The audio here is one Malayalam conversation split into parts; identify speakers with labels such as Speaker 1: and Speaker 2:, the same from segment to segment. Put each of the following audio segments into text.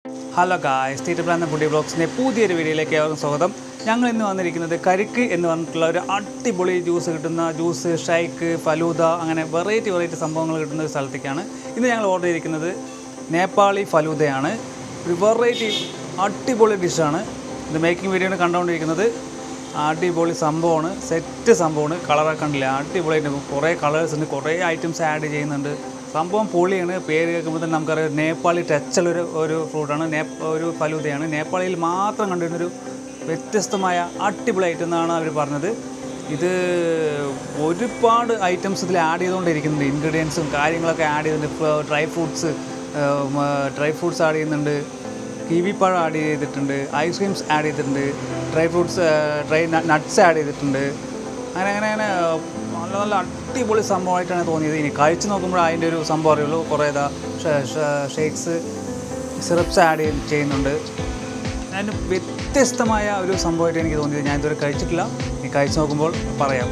Speaker 1: hello guys Theetta plan foodie ബ്ലോഗ്സിൻ്റെ പുതിയൊരു വീഡിയോയിലേക്ക് ഏവർക്കും സ്വാഗതം ഞങ്ങൾ ഇന്ന് വന്നിരിക്കുന്നത് കരിക്ക് എന്ന് പറഞ്ഞിട്ടുള്ള ഒരു അടിപൊളി ജ്യൂസ് കിട്ടുന്ന ജ്യൂസ് ഷൈക്ക് ഫലൂദ അങ്ങനെ വെറൈറ്റി വെറൈറ്റി സംഭവങ്ങൾ കിട്ടുന്ന ഒരു സ്ഥലത്തേക്കാണ് ഇന്ന് ഞങ്ങൾ ഓർഡർ ചെയ്തിരിക്കുന്നത് നേപ്പാളി ഫലൂദയാണ് ഒരു വെറൈറ്റി അടിപൊളി ഡിഷാണ് ഇത് മേക്കിംഗ് വീഡിയോ കണ്ടുകൊണ്ടിരിക്കുന്നത് അടിപൊളി സംഭവമാണ് സെറ്റ് സംഭവമാണ് കളറൊക്കെ കണ്ടില്ല അടിപൊളിയായിട്ട് കുറേ കളേഴ്സ് ഉണ്ട് കുറേ ഐറ്റംസ് ആഡ് ചെയ്യുന്നുണ്ട് സംഭവം പൊളിയാണ് പേര് കേൾക്കുമ്പോൾ തന്നെ നമുക്കറിയാം നേപ്പാളി ടച്ചുള്ള ഒരു ഒരു ഫ്രൂട്ടാണ് നേപ്പ ഒരു ഫലൂദയാണ് നേപ്പാളിൽ മാത്രം കണ്ടിരുന്നൊരു വ്യത്യസ്തമായ അടിപൊളി ഐറ്റം എന്നാണ് അവർ പറഞ്ഞത് ഇത് ഒരുപാട് ഐറ്റംസ് ഇതിൽ ആഡ് ചെയ്തുകൊണ്ടിരിക്കുന്നുണ്ട് ഇൻഗ്രീഡിയൻസും കാര്യങ്ങളൊക്കെ ആഡ് ചെയ്തിട്ടുണ്ട് dry fruits dry fruits add ചെയ്യുന്നുണ്ട് കിവി പഴം ആഡ് ചെയ്തിട്ടുണ്ട് ഐസ്ക്രീംസ് ആഡ് ചെയ്തിട്ടുണ്ട് dry fruits dry nuts add ചെയ്തിട്ടുണ്ട് അങ്ങനെ അങ്ങനെ അങ്ങനെ നല്ല നല്ല അടിപൊളി സംഭവമായിട്ടാണ് തോന്നിയത് ഇനി കഴിച്ച് നോക്കുമ്പോൾ അതിൻ്റെ ഒരു സംഭവം അറിയുള്ളൂ കുറേ ഇതാ ഷേക്സ് സിറപ്സ് ആഡ് ചെയ്യുന്നുണ്ട് അതിന് വ്യത്യസ്തമായ ഒരു സംഭവമായിട്ട് എനിക്ക് തോന്നിയത് ഞാൻ ഇതുവരെ കഴിച്ചിട്ടില്ല ഇനി കഴിച്ച് നോക്കുമ്പോൾ പറയാം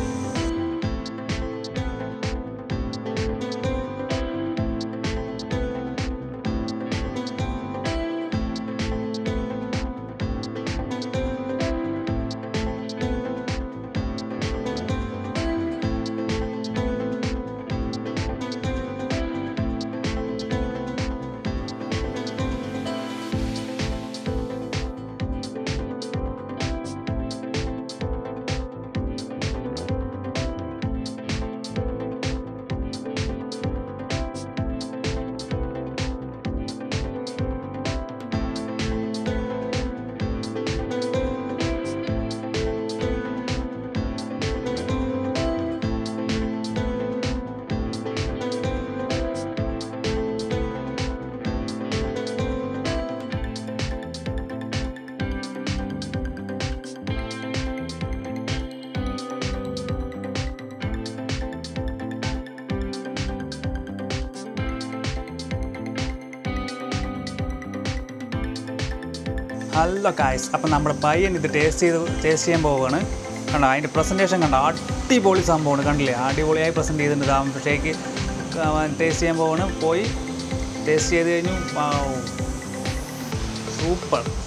Speaker 1: ഹലോ കായ്സ് അപ്പം നമ്മുടെ പയ്യൻ ഇത് ടേസ്റ്റ് ചെയ്ത് ടേസ്റ്റ് ചെയ്യാൻ പോവുകയാണ് കണ്ടോ അതിൻ്റെ പ്രസൻറ്റേഷൻ കണ്ടോ അടിപൊളി സംഭവമാണ് കണ്ടില്ലേ അടിപൊളിയായി പ്രസൻറ്റ് ചെയ്തിട്ടുണ്ട് ആകുമ്പോഴത്തേക്ക് ടേസ്റ്റ് ചെയ്യാൻ പോവാണ് പോയി ടേസ്റ്റ് ചെയ്ത് കഴിഞ്ഞു സൂപ്പർ